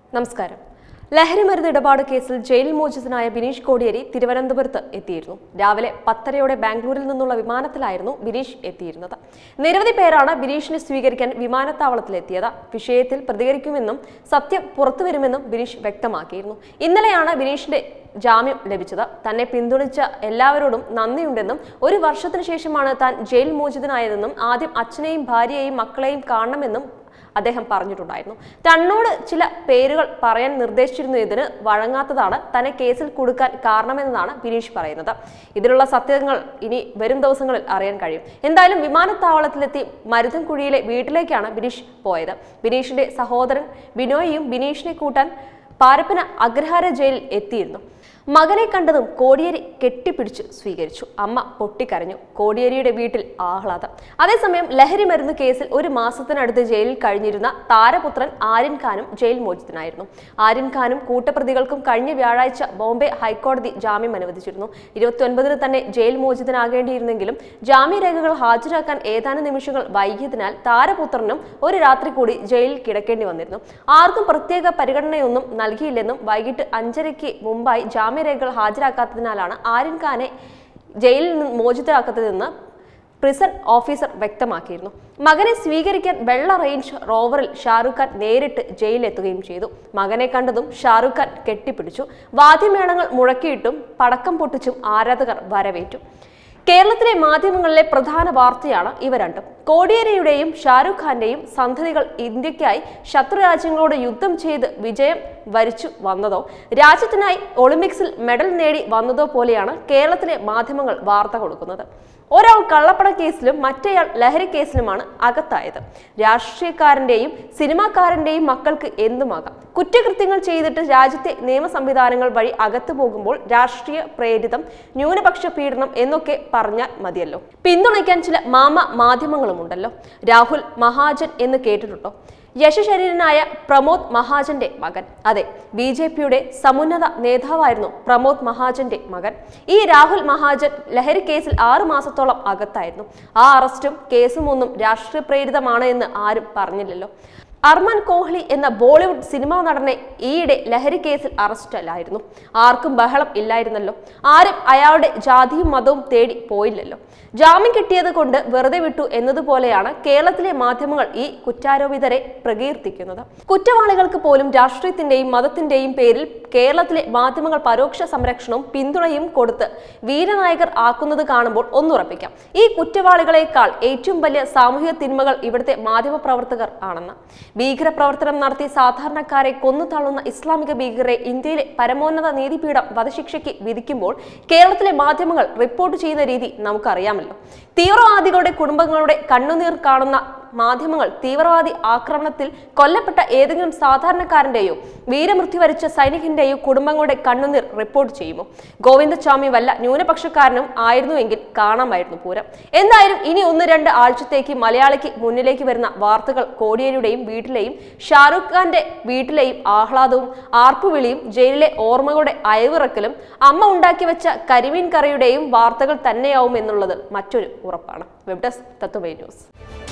നമസ്കാരം ലഹരിമരുന്ന് ഇടപാട് കേസിൽ ജയിൽ മോചിതനായ ബിനീഷ് കോടിയേരി തിരുവനന്തപുരത്ത് എത്തിയിരുന്നു രാവിലെ പത്തരയോടെ ബാംഗ്ലൂരിൽ നിന്നുള്ള വിമാനത്തിലായിരുന്നു ബിനീഷ് എത്തിയിരുന്നത് നിരവധി പേരാണ് ബിനീഷിനെ സ്വീകരിക്കാൻ വിമാനത്താവളത്തിലെത്തിയത് വിഷയത്തിൽ പ്രതികരിക്കുമെന്നും സത്യം പുറത്തുവരുമെന്നും ബിനീഷ് വ്യക്തമാക്കിയിരുന്നു ഇന്നലെയാണ് ബിനീഷിന്റെ ജാമ്യം ലഭിച്ചത് തന്നെ പിന്തുണച്ച എല്ലാവരോടും നന്ദിയുണ്ടെന്നും ഒരു വർഷത്തിനു ശേഷമാണ് താൻ ജയിൽ മോചിതനായതെന്നും ആദ്യം അച്ഛനെയും ഭാര്യയെയും മക്കളെയും കാണണമെന്നും അദ്ദേഹം പറഞ്ഞിട്ടുണ്ടായിരുന്നു തന്നോട് ചില പേരുകൾ പറയാൻ നിർദ്ദേശിച്ചിരുന്നു ഇതിന് വഴങ്ങാത്തതാണ് തന്നെ കേസിൽ കൊടുക്കാൻ കാരണമെന്നതാണ് ബിനീഷ് പറയുന്നത് ഇതിലുള്ള സത്യങ്ങൾ ഇനി വരും ദിവസങ്ങളിൽ അറിയാൻ കഴിയും എന്തായാലും വിമാനത്താവളത്തിലെത്തി മരുതൻകുഴിയിലെ വീട്ടിലേക്കാണ് ബിനീഷ് പോയത് ബിനീഷിന്റെ സഹോദരൻ ബിനോയിയും ബിനീഷിനെ കൂട്ടാൻ പാരപ്പന അഗ്രഹാര ജയിലിൽ എത്തിയിരുന്നു മകനെ കണ്ടതും കോടിയേരി കെട്ടിപ്പിടിച്ച് സ്വീകരിച്ചു അമ്മ പൊട്ടിക്കരഞ്ഞു കോടിയേരിയുടെ വീട്ടിൽ ആഹ്ലാദം അതേസമയം ലഹരി മരുന്ന് കേസിൽ ഒരു മാസത്തിനടുത്ത് ജയിലിൽ കഴിഞ്ഞിരുന്ന താരപുത്രൻ ആര്യൻ ഖാനും ജയിൽ മോചിതനായിരുന്നു ആര്യൻ ഖാനും കൂട്ടപ്രതികൾക്കും കഴിഞ്ഞ വ്യാഴാഴ്ച ബോംബെ ഹൈക്കോടതി ജാമ്യം അനുവദിച്ചിരുന്നു ഇരുപത്തിയൊൻപതിന് തന്നെ ജയിൽ മോചിതനാകേണ്ടിയിരുന്നെങ്കിലും ജാമ്യരേഖകൾ ഹാജരാക്കാൻ ഏതാനും നിമിഷങ്ങൾ വൈകിയതിനാൽ താരപുത്രനും ഒരു രാത്രി കൂടി ജയിലിൽ കിടക്കേണ്ടി വന്നിരുന്നു ആർക്കും പ്രത്യേക പരിഗണനയൊന്നും നൽകിയില്ലെന്നും വൈകിട്ട് അഞ്ചരയ്ക്ക് മുമ്പായി ജാമ്യരേഖകൾ ഹാജരാക്കാത്തതിനാലാണ് ആര്യൻ ഖാനെ ജയിലിൽ നിന്ന് മോചിതരാക്കാത്തതെന്ന് പ്രിസൺ ഓഫീസർ വ്യക്തമാക്കിയിരുന്നു മകനെ സ്വീകരിക്കാൻ വെള്ള റേഞ്ച് റോവറിൽ ഷാറുഖ് ഖാൻ നേരിട്ട് ജയിലിലെത്തുകയും ചെയ്തു മകനെ കണ്ടതും ഷാറുഖ് ഖാൻ കെട്ടിപ്പിടിച്ചു വാദ്യമേളങ്ങൾ മുഴക്കിയിട്ടും പടക്കം പൊട്ടിച്ചും ആരാധകർ വരവേറ്റു കേരളത്തിലെ മാധ്യമങ്ങളിലെ പ്രധാന വാർത്തയാണ് ഇവ രണ്ടും കോടിയേരിയുടെയും ഷാരൂഖ് ഖാന്റെയും സന്തതികൾ ഇന്ത്യക്കായി ശത്രു രാജ്യങ്ങളോട് യുദ്ധം ചെയ്ത് വിജയം വരിച്ചു വന്നതോ രാജ്യത്തിനായി ഒളിമ്പിക്സിൽ മെഡൽ നേടി വന്നതോ പോലെയാണ് കേരളത്തിലെ മാധ്യമങ്ങൾ വാർത്ത കൊടുക്കുന്നത് ഒരാൾ കള്ളപ്പണ കേസിലും മറ്റേയാൾ ലഹരി കേസിലുമാണ് അകത്തായത് രാഷ്ട്രീയക്കാരന്റെയും സിനിമാക്കാരന്റെയും മക്കൾക്ക് എന്തുമാകാം കുറ്റകൃത്യങ്ങൾ ചെയ്തിട്ട് രാജ്യത്തെ നിയമ സംവിധാനങ്ങൾ വഴി അകത്തു പോകുമ്പോൾ രാഷ്ട്രീയ പ്രേരിതം ന്യൂനപക്ഷ പീഡനം എന്നൊക്കെ പറഞ്ഞാൽ മതിയല്ലോ പിന്തുണയ്ക്കാൻ ചില മാമ മാധ്യമങ്ങളുമുണ്ടല്ലോ രാഹുൽ മഹാജൻ എന്ന് കേട്ടിട്ടുണ്ടോ യശശരീരനായ പ്രമോദ് മഹാജന്റെ മകൻ അതെ ബി ജെ പിയുടെ സമുന്നത നേതാവായിരുന്നു പ്രമോദ് മഹാജന്റെ മകൻ ഈ രാഹുൽ മഹാജൻ ലഹരി കേസിൽ ആറു മാസത്തോളം അകത്തായിരുന്നു ആ അറസ്റ്റും കേസും ഒന്നും രാഷ്ട്രീയ പ്രേരിതമാണ് എന്ന് ആരും പറഞ്ഞില്ലല്ലോ അർമാൻ കോഹ്ലി എന്ന ബോളിവുഡ് സിനിമാ നടനെ ഈയിടെ ലഹരി കേസിൽ അറസ്റ്റല്ലായിരുന്നു ആർക്കും ബഹളം ഇല്ലായിരുന്നല്ലോ ആരും അയാളുടെ ജാതിയും മതവും തേടി പോയില്ലല്ലോ ജാമ്യം കിട്ടിയത് കൊണ്ട് വെറുതെ വിട്ടു എന്നതുപോലെയാണ് കേരളത്തിലെ മാധ്യമങ്ങൾ ഈ കുറ്റാരോപിതരെ പ്രകീർത്തിക്കുന്നത് കുറ്റവാളികൾക്ക് പോലും രാഷ്ട്രീയത്തിന്റെയും മതത്തിന്റെയും പേരിൽ കേരളത്തിലെ മാധ്യമങ്ങൾ പരോക്ഷ സംരക്ഷണവും പിന്തുണയും കൊടുത്ത് വീരനായകർ ആക്കുന്നത് കാണുമ്പോൾ ഒന്നുറപ്പിക്കാം ഈ കുറ്റവാളികളെക്കാൾ ഏറ്റവും വലിയ സാമൂഹിക തിന്മകൾ ഇവിടുത്തെ മാധ്യമപ്രവർത്തകർ ആണെന്ന് ഭീകരപ്രവർത്തനം നടത്തി സാധാരണക്കാരെ കൊന്നു തള്ളുന്ന ഇസ്ലാമിക ഭീകരരെ ഇന്ത്യയിലെ പരമോന്നത നീതിപീഠം വധശിക്ഷയ്ക്ക് വിധിക്കുമ്പോൾ കേരളത്തിലെ മാധ്യമങ്ങൾ റിപ്പോർട്ട് ചെയ്യുന്ന രീതി നമുക്കറിയാമല്ലോ തീവ്രവാദികളുടെ കുടുംബങ്ങളുടെ കണ്ണുനീർ കാണുന്ന മാധ്യമങ്ങൾ തീവ്രവാദി ആക്രമണത്തിൽ കൊല്ലപ്പെട്ട ഏതെങ്കിലും സാധാരണക്കാരന്റെയോ വീരമൃത്യു വരിച്ച സൈനികന്റെയോ കുടുംബങ്ങളുടെ കണ്ണുനീർ റിപ്പോർട്ട് ചെയ്യുമോ ഗോവിന്ദസ്വാമി വല്ല ന്യൂനപക്ഷക്കാരനും ആയിരുന്നുവെങ്കിൽ കാണാമായിരുന്നു പൂരം എന്തായാലും ഇനി ഒന്ന് രണ്ട് ആഴ്ചത്തേക്ക് മലയാളിക്ക് മുന്നിലേക്ക് വരുന്ന വാർത്തകൾ കോടിയേരിയുടെയും വീട്ടിലെയും ഷാറുഖ് ഖാന്റെ വീട്ടിലെയും ആഹ്ലാദവും ആർപ്പുവിളിയും ജയിലിലെ ഓർമ്മകളുടെ അയവിറക്കലും അമ്മ ഉണ്ടാക്കി വെച്ച കരിമീൻ കറിയുടെയും വാർത്തകൾ തന്നെയാവും എന്നുള്ളത് മറ്റൊരു ഉറപ്പാണ് വെബ് ഡെസ്ക് തത്വമേ ന്യൂസ്